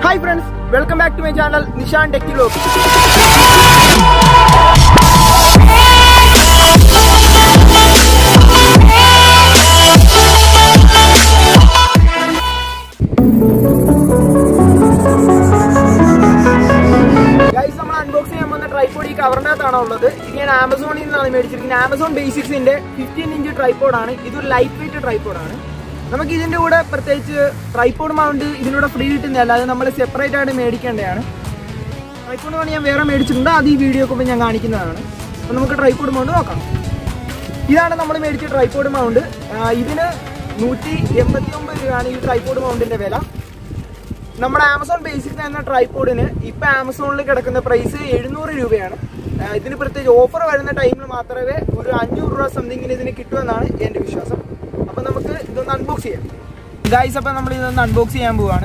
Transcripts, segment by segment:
Hi friends welcome back to my channel Nishan ടെക്കിലോ guys നമ്മൾ unbox ചെയ്യാൻ വന്ന ട്രൈപ്പോഡ് ഈ കവറിന്റെ അകത്താണ് ഉള്ളത് ഇത് ഞാൻ ആമസോണിൽ നിന്നാണ് മേടിച്ചിരിക്കുന്നത് ആമസോൺ ബേസിക്സിന്റെ ഫിഫ്റ്റീൻ ഇഞ്ച് ട്രൈപ്പോഡ് ആണ് ഇതൊരു ലൈറ്റ് വെയിറ്റ് ട്രൈപ്പോഡ് ആണ് നമുക്ക് ഇതിന്റെ കൂടെ പ്രത്യേകിച്ച് ട്രൈപ്പോഡ് മൗണ്ട് ഇതിലൂടെ ഫ്രീ കിട്ടുന്നതല്ല അത് നമ്മൾ സെപ്പറേറ്റ് ആയിട്ട് മേടിക്കേണ്ടതാണ് ട്രൈപ്പോഡ് മൗണ്ട് ഞാൻ വേറെ മേടിച്ചിട്ടുണ്ട് അത് ഈ വീഡിയോ ഒക്കെ ഞാൻ കാണിക്കുന്നതാണ് അപ്പോൾ നമുക്ക് ട്രൈപ്പോഡ് മൗണ്ട് നോക്കാം ഇതാണ് നമ്മൾ മേടിച്ച ട്രൈപ്പോഡ് മൗണ്ട് ഇതിന് നൂറ്റി എൺപത്തി ഒമ്പത് രൂപയാണ് ഈ ട്രൈപ്പോഡ് മൗണ്ടിന്റെ വില നമ്മുടെ ആമസോൺ ബേസിക് എന്ന ട്രൈപ്പോഡിന് ഇപ്പൊ ആമസോണിൽ കിടക്കുന്ന പ്രൈസ് എഴുന്നൂറ് രൂപയാണ് ആ, ഇതിന് പ്രത്യേകിച്ച് ഓഫർ വരുന്ന ടൈമിൽ മാത്രമേ ഒരു അഞ്ഞൂറ് രൂപ സംതിങ്ങിന് ഇതിന് കിട്ടുമെന്നാണ് എന്റെ വിശ്വാസം അപ്പൊ നമുക്ക് ഇതൊന്ന് അൺബോക്സ് ചെയ്യാം ഗൈസ് അപ്പൊ നമ്മൾ ഇതൊന്ന് അൺബോക്സ് ചെയ്യാൻ പോവാണ്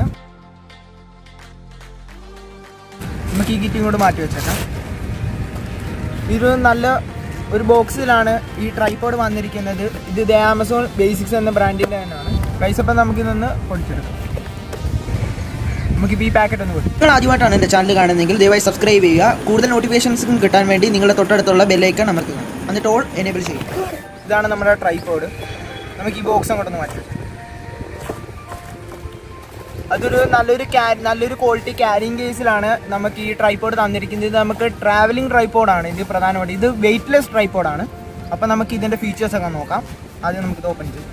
നമുക്ക് ഈ കിറ്റ് ഇങ്ങോട്ട് മാറ്റി വെച്ചേക്കാം ഇത് നല്ല ഒരു ബോക്സിലാണ് ഈ ട്രൈപ്പോഡ് വന്നിരിക്കുന്നത് ഇത് ദേ ആമസോൺ ബേസിക്സ് എന്ന ബ്രാൻഡിന്റെ തന്നെയാണ് ഗൈസ് അപ്പം നമുക്കിതൊന്ന് പൊടിച്ചെടുക്കാം നമുക്കിപ്പോൾ ഈ പാക്കറ്റ് ഒന്ന് കൊടുക്കും നിങ്ങൾ ആദ്യമായിട്ടാണ് എൻ്റെ ചാനൽ കാണുന്നതെങ്കിൽ ദയവായി സബ്സ്ക്രൈബ് ചെയ്യുക കൂടുതൽ നോട്ടിഫിക്കേഷൻസും കിട്ടാൻ വേണ്ടി നിങ്ങളുടെ തൊട്ടടുത്തുള്ള ബെല്ലൈക്കൺ അമർത്തുക എന്നിട്ട് ഓൾ എനേബിൾ ചെയ്യുക ഇതാണ് നമ്മുടെ ട്രൈപ്പോഡ് നമുക്ക് ഈ ബോക്സ് അങ്ങോട്ടൊന്ന് മാറ്റി വെക്കാം. അതൊരു നല്ലൊരു ക്യാ- നല്ലൊരു ക്വാളിറ്റി ക്യാരിങ് കേസിലാണ് നമുക്ക് ഈ ട്രൈപ്പോഡ് തന്നിരിക്കുന്നത് ഇത് നമുക്ക് ട്രാവലിംഗ് ട്രൈപ്പോഡാണ് ഇത് പ്രധാനമായിട്ട് ഇത് വെയിറ്റ്ലെസ് ട്രൈപ്പോഡാണ് അപ്പം നമുക്ക് ഇതിൻ്റെ ഫീച്ചേഴ്സ് ഒക്കെ നോക്കാം ആദ്യം നമുക്കിത് ഓപ്പൺ ചെയ്യാം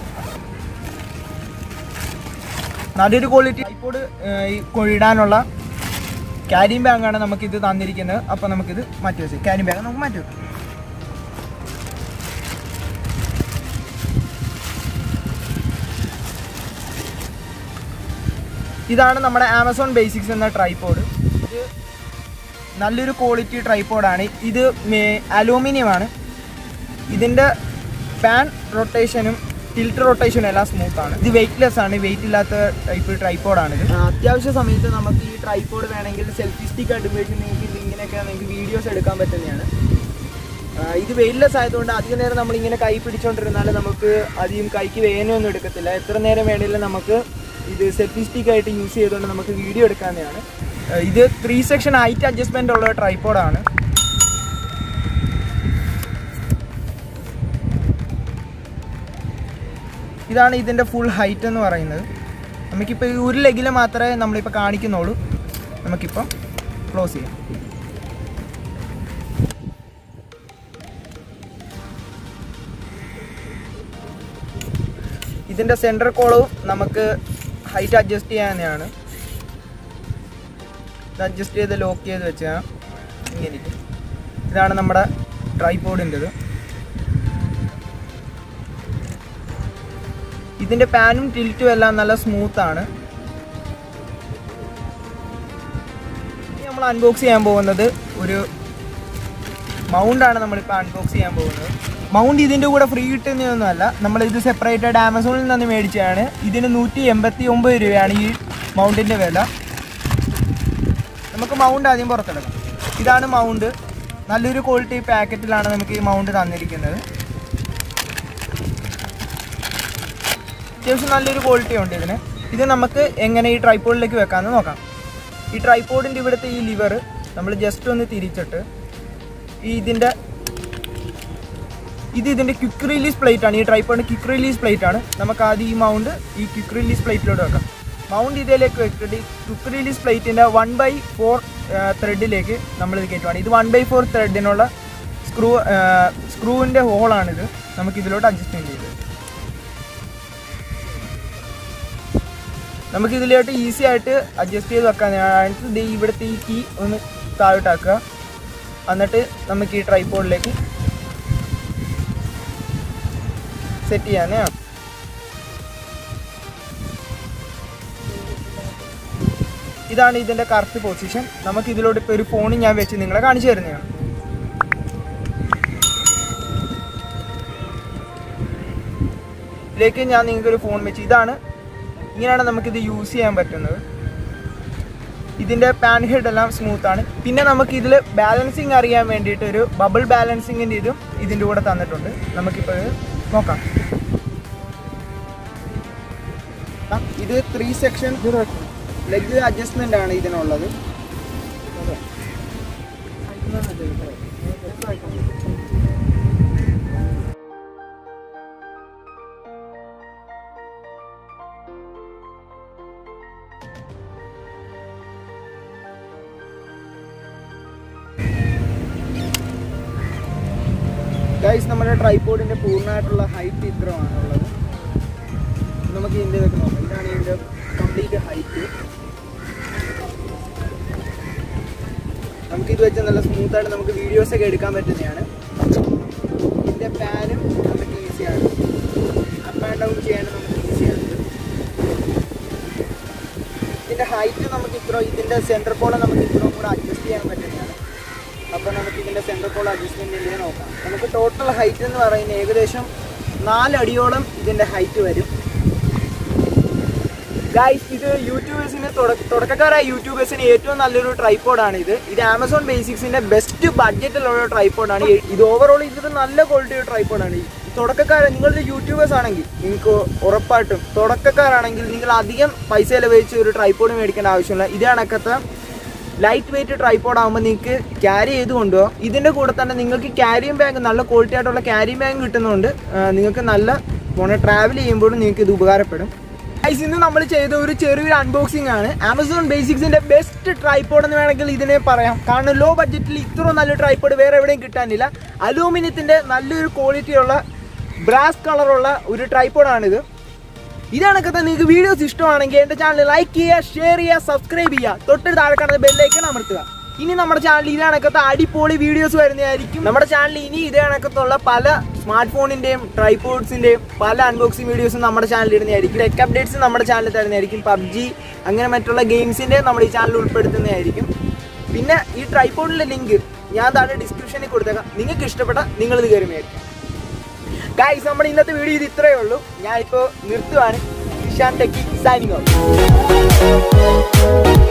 നല്ലൊരു ക്വാളിറ്റി ട്രൈപ്പോഡ് ഇടാനുള്ള ക്യാരിങ് ബാഗാണ് നമുക്കിത് തന്നിരിക്കുന്നത് അപ്പം നമുക്കിത് മാറ്റി വെച്ച് ക്യാരിങ് ബാഗ് നമുക്ക് മാറ്റി വെക്കാം ഇതാണ് നമ്മുടെ ആമസോൺ ബേസിക്സ് എന്ന ട്രൈപ്പോഡ് ഇത് നല്ലൊരു ക്വാളിറ്റി ട്രൈപ്പോഡാണ് ഇത് അലൂമിനിയം ആണ് ഇതിൻ്റെ ഫാൻ റൊട്ടേഷനും ടിൽറ്റ് റൊട്ടേഷനും എല്ലാം സ്മൂത്ത് ആണ് ഇത് വെയിറ്റ്ലെസ് ആണ് വെയിറ്റ് ഇല്ലാത്ത ടൈപ്പ് ട്രൈപ്പോഡാണ് ഇത് അത്യാവശ്യ സമയത്ത് നമുക്ക് ഈ ട്രൈപ്പോഡ് വേണമെങ്കിൽ സെൽഫി സ്റ്റിക്ക് ആയിട്ട് ഉപയോഗിച്ച് നിങ്ങൾക്ക് ഇത് ഇങ്ങനെയൊക്കെ നിങ്ങൾക്ക് വീഡിയോസ് എടുക്കാൻ പറ്റുന്നതാണ് ആ, ഇത് വെയിറ്റ്ലെസ് ആയതുകൊണ്ട് അധിക നേരം നമ്മളിങ്ങനെ കൈ പിടിച്ചോണ്ടിരുന്നാൽ നമുക്ക് അധികം കൈക്ക് വേനയൊന്നും എടുക്കത്തില്ല എത്ര നേരം വേണമെങ്കിലും നമുക്ക് ഇത് സെൽഫി സ്റ്റിക്ക് ആയിട്ട് യൂസ് ചെയ്തുകൊണ്ട് നമുക്ക് വീഡിയോ എടുക്കാവുന്നതാണ് ആ, ഇത് ത്രീ സെക്ഷൻ ഹൈറ്റ് അഡ്ജസ്റ്റ്മെൻ്റ് ഉള്ള ട്രൈപ്പോഡാണ് ഇതാണ് ഇതിൻ്റെ ഫുൾ ഹൈറ്റ് എന്ന് പറയുന്നത് നമുക്കിപ്പോൾ ഈ ഒരു ലെഗിൽ മാത്രമേ നമ്മളിപ്പോൾ കാണിക്കുന്നുള്ളൂ നമുക്കിപ്പം ക്ലോസ് ചെയ്യാം ഇതിൻ്റെ സെൻറ്റർ കോളവും നമുക്ക് ഹൈറ്റ് അഡ്ജസ്റ്റ് ചെയ്യാവുന്നതാണ് ഇത് അഡ്ജസ്റ്റ് ചെയ്ത് ലോക്ക് ചെയ്ത് വെച്ചാൽ ഇങ്ങനെ ഇരിക്കും ഇതാണ് നമ്മുടെ ട്രൈപോഡിൻ്റെത് ഇതിൻ്റെ പാനും ടിൽറ്റും എല്ലാം നല്ല സ്മൂത്ത് ആണ് ഇനി നമ്മൾ അൺബോക്സ് ചെയ്യാൻ പോകുന്നത് ഒരു മൗണ്ടാണ് നമ്മളിപ്പോൾ അൺബോക്സ് ചെയ്യാൻ പോകുന്നത് മൗണ്ട് ഇതിൻ്റെ കൂടെ ഫ്രീ കിട്ടുന്നതൊന്നുമല്ല നമ്മൾ ഇത് സെപ്പറേറ്റഡ് ആമസോണിൽ നിന്ന് മേടിച്ചതാണ് ഇതിന് നൂറ്റി എൺപത്തി ഒമ്പത് രൂപയാണ് ഈ മൗണ്ടിൻ്റെ വില നമുക്ക് മൗണ്ട് ആദ്യം പുറത്തെടുക്കാം ഇതാണ് മൗണ്ട് നല്ലൊരു ക്വാളിറ്റി പാക്കറ്റിലാണ് നമുക്ക് ഈ മൗണ്ട് തന്നിരിക്കുന്നത് അത്യാവശ്യം നല്ലൊരു ക്വാളിറ്റി ഉണ്ട് ഇതിന് ഇത് നമുക്ക് എങ്ങനെ ഈ ട്രൈപ്പോഡിലേക്ക് വെക്കാമെന്ന് നോക്കാം ഈ ട്രൈപ്പോഡിൻ്റെ ഇവിടുത്തെ ഈ ലിവർ നമ്മൾ ജസ്റ്റ് ഒന്ന് തിരിച്ചിട്ട് ഈ ഇതിൻ്റെ ഇത് ഇതിൻ്റെ ക്വിക്ക് റിലീസ് പ്ലേറ്റ് ആണ് ഈ ട്രൈപ്പോഡിൻ്റെ ക്വിക്ക് റിലീസ് പ്ലേറ്റ് ആണ് നമുക്ക് ആദ്യം ഈ മൗണ്ട് ഈ ക്വിക്ക് റിലീസ് പ്ലേറ്റിലോട്ട് വെക്കാം മൗണ്ട് ഇതിലേക്ക് വെച്ചിട്ട് ഈ ക്വിക്ക് റിലീസ് പ്ലേറ്റിൻ്റെ വൺ ബൈ ഫോർ ത്രെഡിലേക്ക് നമ്മൾ ഇത് കയറ്റുവാണ് ഇത് വൺ ബൈ ഫോർ ത്രെഡിനുള്ള സ്ക്രൂ സ്ക്രൂവിൻ്റെ ഹോളാണിത് നമുക്ക് ഇതിലോട്ട് അഡ്ജസ്റ്റ്മെൻറ്റ് ചെയ്ത് നമുക്ക് ഇതിലോട്ട് ഈസി ആയിട്ട് അഡ്ജസ്റ്റ് ചെയ്ത് വെക്കാൻ ദേ ഇവിടുത്തെ ഈ കീ ഒന്ന് താഴോട്ടാക്കുക എന്നിട്ട് നമുക്ക് ഈ ട്രൈപ്പോഡിലേക്ക് സെറ്റ് ചെയ്യാനേ ഇതാണ് ഇതിന്റെ കറക്റ്റ് പൊസിഷൻ നമുക്ക് ഇതിലോട്ട് ഇപ്പോൾ ഒരു ഫോൺ ഞാൻ വെച്ച് നിങ്ങളെ കാണിച്ചു തരുന്നതാണ് ഇതിലേക്ക് ഞാൻ നിങ്ങൾക്ക് ഒരു ഫോൺ വെച്ച് ഇതാണ് ഇങ്ങനെയാണ് നമുക്കിത് യൂസ് ചെയ്യാൻ പറ്റുന്നത് ഇതിൻ്റെ പാൻ ഹെഡ് എല്ലാം സ്മൂത്ത് ആണ് പിന്നെ നമുക്ക് ഇതിൽ ബാലൻസിങ് അറിയാൻ വേണ്ടിയിട്ട് ഒരു ബബിൾ ബാലൻസിങ്ങിൻ്റെ ഇതും ഇതിൻ്റെ കൂടെ തന്നിട്ടുണ്ട് നമുക്കിപ്പോൾ ഇത് നോക്കാം ആ, ഇത് ത്രീ സെക്ഷൻ ലെഗ് അഡ്ജസ്റ്റ്മെന്റ് ആണ് ഇതിനുള്ളത് ഗൈസ് നമ്മുടെ ട്രൈപോഡിന്റെ പൂർണ്ണമായിട്ടുള്ള ഹൈറ്റ് ഇത്രയാണ് ഉള്ളത് നമുക്ക് ഇതിൻ്റെ ഇതൊക്കെ നോക്കാം ഇതാണ് ഇതിൻ്റെ കംപ്ലീറ്റ് ഹൈറ്റ് നമുക്ക് ഇത് വെച്ച് നല്ല സ്മൂത്തായിട്ട് നമുക്ക് വീഡിയോസ് ഒക്കെ എടുക്കാൻ പറ്റുന്നതാണ് ഇതിൻ്റെ പാനും നമുക്ക് ഈസിയാണ് അപ്പ് ആൻഡ് ഡൗൺ ചെയ്യാനും നമുക്ക് ഈസിയാണ് ഇതിൻ്റെ ഹൈറ്റ് നമുക്ക് ഇത്ര ഇതിൻ്റെ സെൻറ്റർ പോളെ നമുക്ക് ഇത്രയും കൂടെ അഡ്ജസ്റ്റ് ചെയ്യാൻ പറ്റുന്നതാണ് അപ്പോൾ നമുക്ക് ഇതിൻ്റെ സെൻറ്റർ പോൾ അഡ്ജസ്റ്റ്മെൻറ്റ് ഇതിനെ നോക്കാം നമുക്ക് ടോട്ടൽ ഹൈറ്റ് എന്ന് പറയുന്നത് ഏകദേശം നാലടിയോളം ഇതിൻ്റെ ഹൈറ്റ് വരും ഗൈസ് ഇത് യൂട്യൂബേഴ്സിന് തുടക്കക്കാരായ യൂട്യൂബേഴ്സിന് ഏറ്റവും നല്ലൊരു ട്രൈപ്പോഡാണ് ഇത് ഇത് ആമസോൺ ബേസിക്സിന്റെ ബെസ്റ്റ് ബഡ്ജറ്റിലുള്ള ട്രൈപ്പോഡാണ് ഇത് ഓവറോൾ ഇതൊരു നല്ല ക്വാളിറ്റി ട്രൈപ്പോഡാണ് തുടക്കക്കാർ നിങ്ങളുടെ യൂട്യൂബേഴ്സ് ആണെങ്കിൽ നിങ്ങൾക്ക് ഉറപ്പായിട്ടും തുടക്കക്കാരാണെങ്കിൽ നിങ്ങൾ അധികം പൈസ ചെലവഴിച്ച് ഒരു ട്രൈപ്പോഡ് മേടിക്കേണ്ട ആവശ്യമില്ല ഇത് കണക്കത്തെ ലൈറ്റ് വെയിറ്റ് ട്രൈപ്പോഡ് ആകുമ്പോൾ നിങ്ങൾക്ക് ക്യാരി ചെയ്ത് കൊണ്ടുപോകാം ഇതിൻ്റെ കൂടെ തന്നെ നിങ്ങൾക്ക് ക്യാരിയും ബാഗ് നല്ല ക്വാളിറ്റി ആയിട്ടുള്ള ക്യാരിയും ബാഗ് കിട്ടുന്നതുകൊണ്ട് ആ, നിങ്ങൾക്ക് നല്ല പോണ ട്രാവൽ ചെയ്യുമ്പോഴും നിങ്ങൾക്ക് ഇത് ഉപകാരപ്പെടും ഗൈസ് ഇന്ന് നമ്മൾ ചെയ്ത ഒരു ചെറിയൊരു അൺബോക്സിംഗ് ആണ് ആമസോൺ ബേസിക്സിന്റെ ബെസ്റ്റ് ട്രൈപ്പോഡ് എന്ന് വേണമെങ്കിൽ ഇതിനെ പറയാം കാരണം ലോ ബഡ്ജറ്റിൽ ഇത്ര നല്ല ട്രൈപ്പോഡ് വേറെ എവിടെയും കിട്ടാനില്ല അലൂമിനിയത്തിന്റെ നല്ലൊരു ക്വാളിറ്റിയുള്ള ബ്രാസ് കളറുള്ള ഒരു ട്രൈപ്പോഡാണിത് ഇതാണൊക്കെ തന്നെ നിങ്ങൾക്ക് വീഡിയോസ് ഇഷ്ടമാണെങ്കിൽ എൻ്റെ ചാനൽ ലൈക്ക് ചെയ്യുക ഷെയർ ചെയ്യുക സബ്സ്ക്രൈബ് ചെയ്യുക തൊട്ട് താഴെ കാണുന്ന ബെല്ലൈക്കൺ അമർത്തുക ഇനി നമ്മുടെ ചാനലിൽ ഇതേ കണക്കത്തെ അടിപൊളി വീഡിയോസ് വരുന്നതായിരിക്കും നമ്മുടെ ചാനലിൽ ഇനി ഇതേ കണക്കത്തുള്ള പല സ്മാർട്ട് ഫോണിന്റെയും ട്രൈപോഡ്സിന്റെയും പല അൺബോക്സിംഗ് വീഡിയോസും നമ്മുടെ ചാനലിൽ ഇടുന്നതായിരിക്കും ടെക് അപ്ഡേറ്റ്സ് നമ്മുടെ ചാനലിൽ തരുന്നതായിരിക്കും പബ്ജി അങ്ങനെ മറ്റുള്ള ഗെയിംസിന്റെ നമ്മുടെ ഈ ചാനൽ ഉൾപ്പെടുത്തുന്നതായിരിക്കും പിന്നെ ഈ ട്രൈപോഡിന്റെ ലിങ്ക് ഞാൻ താഴെ ഡിസ്ക്രിപ്ഷനിൽ കൊടുത്തേക്കാം നിങ്ങൾക്ക് ഇഷ്ടപ്പെട്ട നിങ്ങൾ ഇത് കയറി മേടിക്കാം ഗൈസ് നമ്മുടെ ഇന്നത്തെ വീഡിയോ ഇത് ഇത്രയേ ഉള്ളൂ ഞാനിപ്പോൾ നിർത്തുവാണ് ഇഷാൻ ടെക്കി സൈനിങ് ഔട്ട്